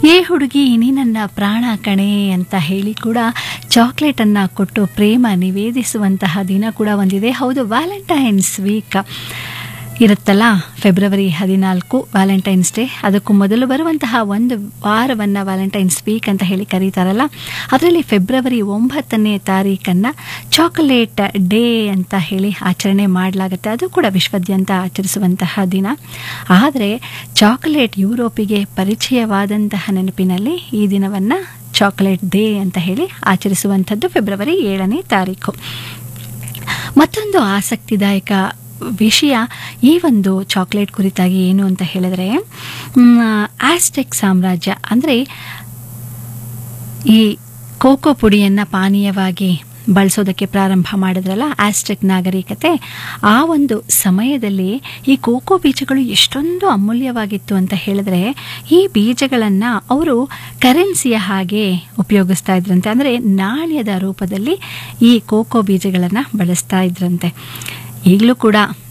ಏ ಹುಡುಗಿ ನೀ ನನ್ನ ಪ್ರಾಣ ಕಣೆ ಅಂತ ಹೇಳಿ ಕೂಡ ಚಾಕ್ಲೇಟನ್ನು ಕೊಟ್ಟು ಪ್ರೇಮ ನಿವೇದಿಸುವಂತಹ ದಿನ ಕೂಡ ಒಂದಿದೆ ಹೌದು ವ್ಯಾಲೆಂಟೈನ್ಸ್ ವೀಕ್ ಇರುತ್ತಲ್ಲ ಫೆಬ್ರವರಿ ಹದಿನಾಲ್ಕು ವ್ಯಾಲೆಂಟೈನ್ಸ್ ಡೇ ಅದಕ್ಕೂ ಮೊದಲು ಬರುವಂತಹ ಒಂದು ವಾರವನ್ನು ವ್ಯಾಲೆಂಟೈನ್ಸ್ ವೀಕ್ ಅಂತ ಹೇಳಿ ಕರೀತಾರಲ್ಲ ಅದರಲ್ಲಿ ಫೆಬ್ರವರಿ ಒಂಬತ್ತನೇ ತಾರೀಕನ್ನು ಚಾಕೊಲೇಟ್ ಡೇ ಅಂತ ಹೇಳಿ ಆಚರಣೆ ಮಾಡಲಾಗುತ್ತೆ ಅದು ಕೂಡ ವಿಶ್ವಾದ್ಯಂತ ಆಚರಿಸುವಂತಹ ದಿನ ಆದರೆ ಚಾಕೊಲೇಟ್ ಯುರೋಪಿಗೆ ಪರಿಚಯವಾದಂತಹ ನೆನಪಿನಲ್ಲಿ ಈ ದಿನವನ್ನು ಚಾಕೊಲೇಟ್ ಡೇ ಅಂತ ಹೇಳಿ ಆಚರಿಸುವಂಥದ್ದು ಫೆಬ್ರವರಿ ಏಳನೇ ತಾರೀಕು ಮತ್ತೊಂದು ಆಸಕ್ತಿದಾಯಕ ವಿಷಯ ಈ ಒಂದು ಚಾಕ್ಲೇಟ್ ಕುರಿತಾಗಿ ಏನು ಅಂತ ಹೇಳಿದ್ರೆ ಆಸ್ಟೆಕ್ ಸಾಮ್ರಾಜ್ಯ ಅಂದರೆ ಈ ಕೋಕೋ ಪುಡಿಯನ್ನು ಪಾನೀಯವಾಗಿ ಬಳಸೋದಕ್ಕೆ ಪ್ರಾರಂಭ ಮಾಡಿದ್ರಲ್ಲ ಆಸ್ಟೆಕ್ ನಾಗರಿಕತೆ ಆ ಒಂದು ಸಮಯದಲ್ಲಿ ಈ ಕೋಕೋ ಬೀಜಗಳು ಎಷ್ಟೊಂದು ಅಮೂಲ್ಯವಾಗಿತ್ತು ಅಂತ ಹೇಳಿದ್ರೆ ಈ ಬೀಜಗಳನ್ನು ಅವರು ಕರೆನ್ಸಿಯ ಹಾಗೆ ಉಪಯೋಗಿಸ್ತಾ ಇದ್ರಂತೆ ಅಂದರೆ ನಾಣ್ಯದ ರೂಪದಲ್ಲಿ ಈ ಕೋಕೋ ಬೀಜಗಳನ್ನು ಬಳಸ್ತಾ ಇದ್ರಂತೆ ಈಗಲೂ ಕೂಡ